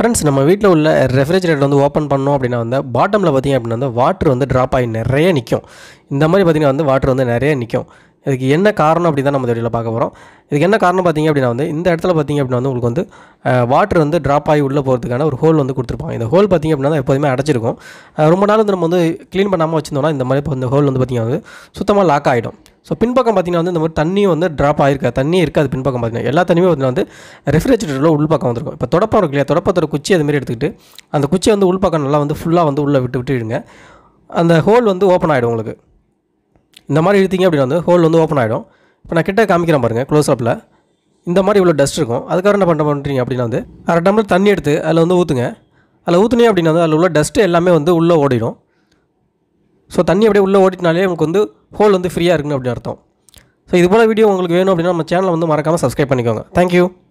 friends நம்ம வீட்டில் உள்ள ரெஃப்ரிஜரேட்டர் வந்து ஓப்பன் பண்ணோம் அப்படின்னா வந்து பாட்டமில் பார்த்தீங்க அப்படின்னா வந்து வாட்டர் வந்து ட்ராப் ஆகி நிறைய நிற்கும் இந்த மாதிரி பார்த்தீங்கன்னா வந்து வாட்டர் வந்து நிறைய நிற்கும் இதுக்கு என்ன காரணம் அப்படி தான் நம்ம வீடியோவில் பார்க்க போகிறோம் இதுக்கு என்ன காரணம் பார்த்தீங்க அப்படின்னா வந்து இந்த இடத்துல பார்த்தீங்க அப்படின்னா வந்து உங்களுக்கு வந்து வாட்டர் வந்து ட்ராப் ஆகி உள்ளே போகிறதுக்கான ஒரு ஹோல் வந்து கொடுத்துருப்பாங்க இந்த ஹோல் பார்த்தீங்க அப்படின்னா எப்போதுமே அடைச்சிருக்கும் அஹ் ரொம்ப நாள் வந்து நம்ம வந்து க்ளீன் பண்ணாமல் வச்சிருந்தோம்னா இந்த மாதிரி இப்போ இந்த ஹோல் வந்து பார்த்திங்கன்னா வந்து சுத்தமாக லாக் ஆகிடும் ஸோ பின்பக்கம் பார்த்தீங்கன்னா வந்து இந்த மாதிரி தண்ணியும் வந்து ட்ராப் ஆகிருக்காது தண்ணி இருக்காது பின்பக்கம் பார்த்தீங்கன்னா எல்லா தண்ணியுமே பார்த்தீங்கன்னா வந்து ரெஃப்ரிஜரேட்டரில் உள்பக்கம் வந்துருக்கும் இப்போ தொடப்பம் இருக்கு இல்லையா தொடப்பத்தோட குச்சி அது மாதிரி எடுத்துக்கிட்டு அந்த குச்சியை வந்து உள்பக்கம் நல்லா வந்து ஃபுல்லாக வந்து உள்ளே விட்டு விட்டுடுங்க அந்த ஹோல் வந்து ஓப்பன் ஆகிடும் உங்களுக்கு இந்த மாதிரி இழுத்தீங்க அப்படின்னா வந்து ஹோல் வந்து ஓப்பன் ஆகிடும் இப்போ நான் கிட்ட காமிக்கிறேன் பாருங்கள் க்ளோஸ் அப்பில் இந்த மாதிரி இவ்வளோ டஸ்ட் இருக்கும் அதுக்காக என்ன பண்ண பண்ணுறீங்க அப்படின்னா வந்து அரை டம்ளர் தண்ணி எடுத்து அதில் வந்து ஊற்றுங்க அதில் ஊற்றுனீங்க அப்படின்னா வந்து அதில் உள்ள டஸ்ட்டு எல்லாமே வந்து உள்ளே ஓடிடும் ஸோ தண்ணி அப்படியே உள்ளே ஓடிட்டினாலே உங்களுக்கு வந்து ஹோல் வந்து ஃப்ரீயாக இருக்குன்னு அப்படின்னு அர்த்தம் ஸோ இது போல் வீடியோ உங்களுக்கு வேணும் அப்படின்னா நம்ம சேனலை வந்து மறக்காமல் சப்ஸ்கிரைப் பண்ணிக்கோங்க தேங்க்யூ